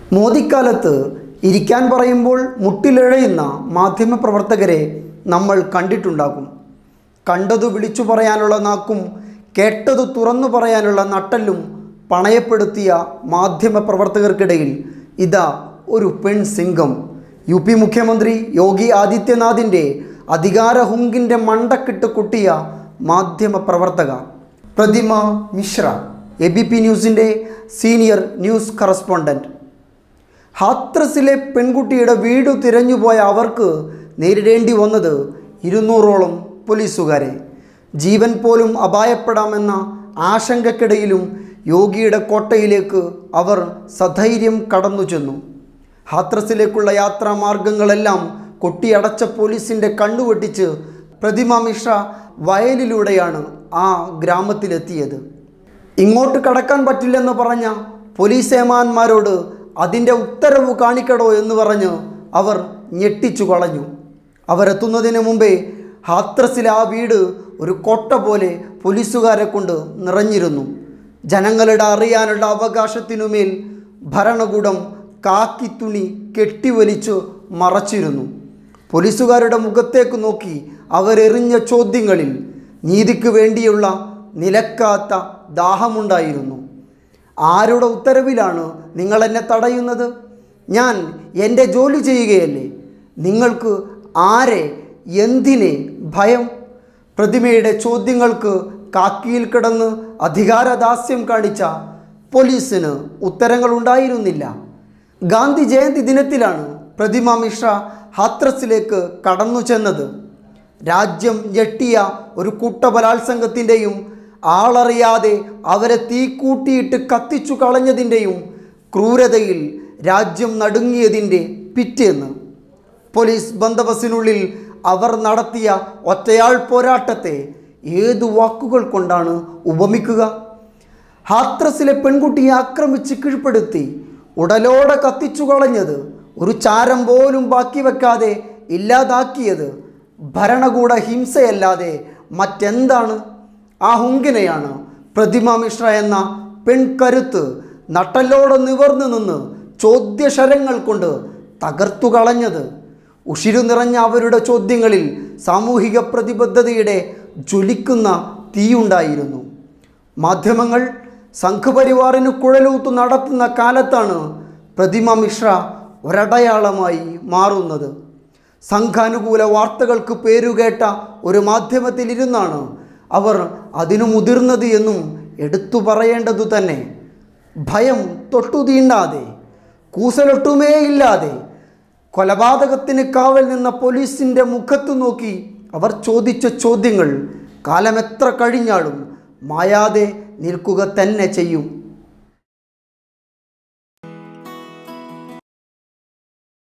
മോദിക്കാലത്ത് ഇരിക്കാൻ പറയുമ്പോൾ മുട്ടിലിഴയുന്ന മാധ്യമപ്രവർത്തകരെ നമ്മൾ കണ്ടിട്ടുണ്ടാകും കണ്ടതു വിളിച്ചു പറയാനുള്ള നാക്കും കേട്ടതു തുറന്നു പറയാനുള്ള നട്ടല്ലും പണയപ്പെടുത്തിയ മാധ്യമപ്രവർത്തകർക്കിടയിൽ ഇതാ ഒരു പെൺസിംഗം യു പി മുഖ്യമന്ത്രി യോഗി ആദിത്യനാഥിൻ്റെ അധികാരഹുങ്കിൻ്റെ മണ്ടക്കിട്ട് കുട്ടിയ മാധ്യമപ്രവർത്തക Pratima Mishra A B P ന്യൂസിൻ്റെ സീനിയർ ന്യൂസ് കറസ്പോണ്ടൻറ്റ് ഹാത്രസിലെ പെൺകുട്ടിയുടെ വീട് തിരഞ്ഞുപോയ അവർക്ക് നേരിടേണ്ടി വന്നത് ഇരുന്നൂറോളം പോലീസുകാരെ ജീവൻ പോലും അപായപ്പെടാമെന്ന ആശങ്കക്കിടയിലും യോഗിയുടെ കോട്ടയിലേക്ക് അവർ സധൈര്യം കടന്നു ചെന്നു ഹാത്രസിലേക്കുള്ള യാത്രാമാർഗങ്ങളെല്ലാം കൊട്ടിയടച്ച പോലീസിൻ്റെ കണ്ണുവെട്ടിച്ച് പ്രതിമ മിശ്ര വയലിലൂടെയാണ് ആ ഗ്രാമത്തിലെത്തിയത് ഇങ്ങോട്ട് കടക്കാൻ പറ്റില്ലെന്ന് പറഞ്ഞ പോലീസ് ഏമാന്മാരോട് അതിൻ്റെ ഉത്തരവ് കാണിക്കടോ എന്ന് പറഞ്ഞ് അവർ ഞെട്ടിച്ചു കളഞ്ഞു അവരെത്തുന്നതിന് മുമ്പേ ഹാത്രസിലെ ആ വീട് ഒരു കോട്ട പോലെ പോലീസുകാരെ കൊണ്ട് നിറഞ്ഞിരുന്നു ജനങ്ങളുടെ അറിയാനുള്ള അവകാശത്തിനുമേൽ ഭരണകൂടം കാക്കിത്തുണി കെട്ടിവലിച്ചു മറച്ചിരുന്നു പോലീസുകാരുടെ മുഖത്തേക്ക് നോക്കി അവരെറിഞ്ഞ ചോദ്യങ്ങളിൽ നീതിക്ക് വേണ്ടിയുള്ള നിലക്കാത്ത ദാഹമുണ്ടായിരുന്നു ആരുടെ ഉത്തരവിലാണ് നിങ്ങൾ എന്നെ തടയുന്നത് ഞാൻ എൻ്റെ ജോലി ചെയ്യുകയല്ലേ നിങ്ങൾക്ക് ആരെ എന്തിനെ ഭയം പ്രതിമയുടെ ചോദ്യങ്ങൾക്ക് കാക്കിയിൽ കിടന്ന് അധികാരദാസ്യം കാണിച്ച പോലീസിന് ഉത്തരങ്ങൾ ഉണ്ടായിരുന്നില്ല ഗാന്ധി ജയന്തി ദിനത്തിലാണ് പ്രതിമ മിശ്ര ഹാത്രസിലേക്ക് കടന്നു ചെന്നത് രാജ്യം ഞെട്ടിയ ഒരു കൂട്ടബലാത്സംഗത്തിൻ്റെയും ആളറിയാതെ അവരെ തീക്കൂട്ടിയിട്ട് കത്തിച്ചു കളഞ്ഞതിൻ്റെയും ക്രൂരതയിൽ രാജ്യം നടുങ്ങിയതിൻ്റെ പിറ്റേന്ന് പോലീസ് ബന്ദോബസ്തിനുള്ളിൽ അവർ നടത്തിയ ഒറ്റയാൾ പോരാട്ടത്തെ ഏതു വാക്കുകൾ കൊണ്ടാണ് ഉപമിക്കുക ഹാത്രസിലെ പെൺകുട്ടിയെ ആക്രമിച്ച് കീഴ്പ്പെടുത്തി ഉടലോടെ കത്തിച്ചു കളഞ്ഞത് ഒരു ചാരം പോലും ബാക്കി വെക്കാതെ ഇല്ലാതാക്കിയത് ഭരണകൂട ഹിംസയല്ലാതെ മറ്റെന്താണ് ആ ഹുങ്കിനെയാണ് പ്രതിമ മിശ്ര എന്ന പെൺകരുത്ത് നട്ടലോടെ നിവർന്നു നിന്ന് ചോദ്യശരങ്ങൾ കൊണ്ട് തകർത്തു കളഞ്ഞത് ഉഷിരു നിറഞ്ഞ അവരുടെ ചോദ്യങ്ങളിൽ സാമൂഹിക പ്രതിബദ്ധതയുടെ ജ്വലിക്കുന്ന തീയുണ്ടായിരുന്നു മാധ്യമങ്ങൾ സംഘപരിവാറിന് കുഴലൂത്തു നടത്തുന്ന കാലത്താണ് പ്രതിമ മിശ്ര ഒരടയാളമായി മാറുന്നത് സംഘാനുകൂല വാർത്തകൾക്ക് പേരുകേട്ട ഒരു മാധ്യമത്തിലിരുന്നാണ് അവർ അതിനു മുതിർന്നത് എന്നും എടുത്തു പറയേണ്ടതു തന്നെ ഭയം തൊട്ടു തീണ്ടാതെ കൂസലൊട്ടുമേ ഇല്ലാതെ കൊലപാതകത്തിന് കാവൽ നിന്ന പോലീസിൻ്റെ മുഖത്തു നോക്കി അവർ ചോദിച്ച ചോദ്യങ്ങൾ കാലമെത്ര കഴിഞ്ഞാലും മായാതെ നിൽക്കുക തന്നെ ചെയ്യും